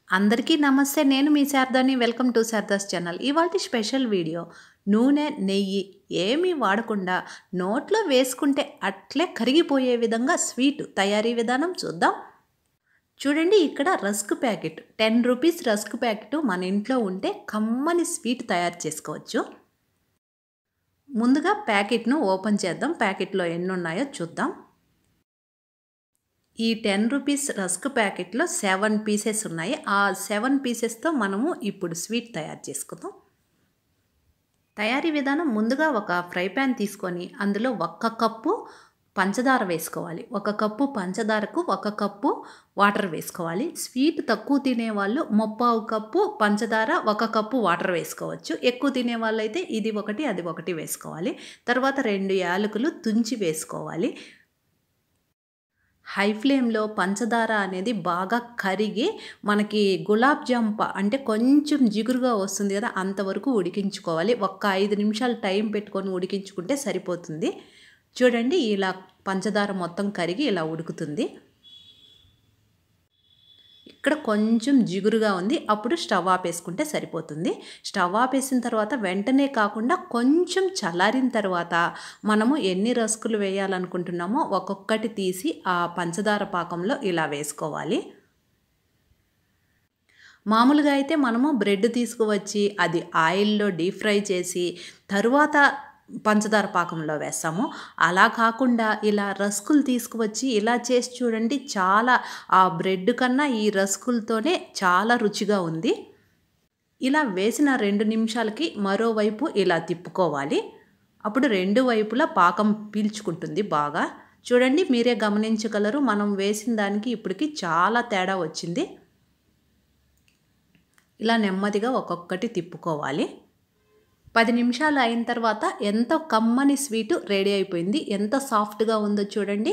అందరికీ నమస్తే నేను మీ శారదాని వెల్కమ్ టు శారదాస్ ఛానల్ ఇవాళ స్పెషల్ వీడియో నూనె నెయ్యి ఏమీ వాడకుండా నోట్లో వేసుకుంటే అట్లే కరిగిపోయే విధంగా స్వీట్ తయారీ విధానం చూద్దాం చూడండి ఇక్కడ rusk packet ten rupees rusk packet మన ఇంట్లో ఉంటే కమ్మని స్వీట్ తయారు చేసుకోవచ్చు ముందుగా ప్యాకెట్ను ఓపెన్ చేద్దాం ప్యాకెట్లో ఎన్ని ఉన్నాయో చూద్దాం ఈ టెన్ రూపీస్ రస్క్ ప్యాకెట్లో సెవెన్ పీసెస్ ఉన్నాయి ఆ సెవెన్ పీసెస్తో మనము ఇప్పుడు స్వీట్ తయారు చేసుకుందాం తయారీ విధానం ముందుగా ఒక ఫ్రై ప్యాన్ తీసుకొని అందులో ఒక్క కప్పు పంచదార వేసుకోవాలి ఒక కప్పు పంచదారకు ఒక కప్పు వాటర్ వేసుకోవాలి స్వీట్ తక్కువ తినేవాళ్ళు ముప్పావు కప్పు పంచదార ఒక కప్పు వాటర్ వేసుకోవచ్చు ఎక్కువ తినే అయితే ఇది ఒకటి అది ఒకటి వేసుకోవాలి తర్వాత రెండు యాలకులు తుంచి వేసుకోవాలి హై ఫ్లేమ్లో పంచదార అనేది బాగా కరిగి మనకి గులాబ్ జాంప అంటే కొంచెం జిగురుగా వస్తుంది కదా అంతవరకు ఉడికించుకోవాలి ఒక్క ఐదు నిమిషాలు టైం పెట్టుకొని ఉడికించుకుంటే సరిపోతుంది చూడండి ఇలా పంచదార మొత్తం కరిగి ఇలా ఉడుకుతుంది ఇక్కడ కొంచెం జిగురుగా ఉంది అప్పుడు స్టవ్ ఆపేసుకుంటే సరిపోతుంది స్టవ్ ఆపేసిన తర్వాత వెంటనే కాకుండా కొంచెం చల్లారిన తర్వాత మనము ఎన్ని రస్కులు వేయాలనుకుంటున్నామో ఒక్కొక్కటి తీసి ఆ పంచదార పాకంలో ఇలా వేసుకోవాలి మామూలుగా అయితే మనము బ్రెడ్ తీసుకువచ్చి అది ఆయిల్లో డీప్ ఫ్రై చేసి తరువాత పంచదార పాకంలో వేస్తాము అలా కాకుండా ఇలా రస్కులు తీసుకువచ్చి ఇలా చేసి చూడండి చాలా ఆ బ్రెడ్ కన్నా ఈ రస్కులతోనే చాలా రుచిగా ఉంది ఇలా వేసిన రెండు నిమిషాలకి మరోవైపు ఇలా తిప్పుకోవాలి అప్పుడు రెండు వైపులా పాకం పీల్చుకుంటుంది బాగా చూడండి మీరే గమనించగలరు మనం వేసిన దానికి ఇప్పటికి చాలా తేడా వచ్చింది ఇలా నెమ్మదిగా ఒక్కొక్కటి తిప్పుకోవాలి పది నిమిషాలు అయిన తర్వాత ఎంతో కమ్మని స్వీటు రెడీ అయిపోయింది ఎంత సాఫ్ట్గా ఉందో చూడండి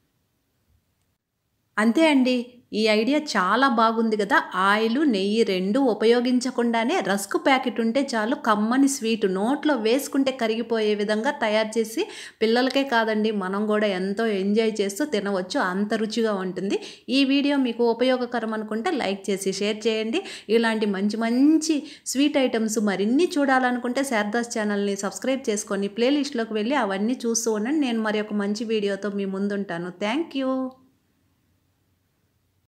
అంతే అండి ఈ ఐడియా చాలా బాగుంది కదా ఆయిల్ నెయ్యి రెండు ఉపయోగించకుండానే రస్క్ ప్యాకెట్ ఉంటే చాలు కమ్మని స్వీట్ నోట్లో వేసుకుంటే కరిగిపోయే విధంగా తయారు చేసి పిల్లలకే కాదండి మనం కూడా ఎంతో ఎంజాయ్ చేస్తూ తినవచ్చు అంత రుచిగా ఉంటుంది ఈ వీడియో మీకు ఉపయోగకరం అనుకుంటే లైక్ చేసి షేర్ చేయండి ఇలాంటి మంచి మంచి స్వీట్ ఐటమ్స్ మరిన్ని చూడాలనుకుంటే శారదాస్ ఛానల్ని సబ్స్క్రైబ్ చేసుకొని ప్లేలిస్ట్లోకి వెళ్ళి అవన్నీ చూస్తూ ఉండండి నేను మరి ఒక మంచి వీడియోతో మీ ముందుంటాను థ్యాంక్ యూ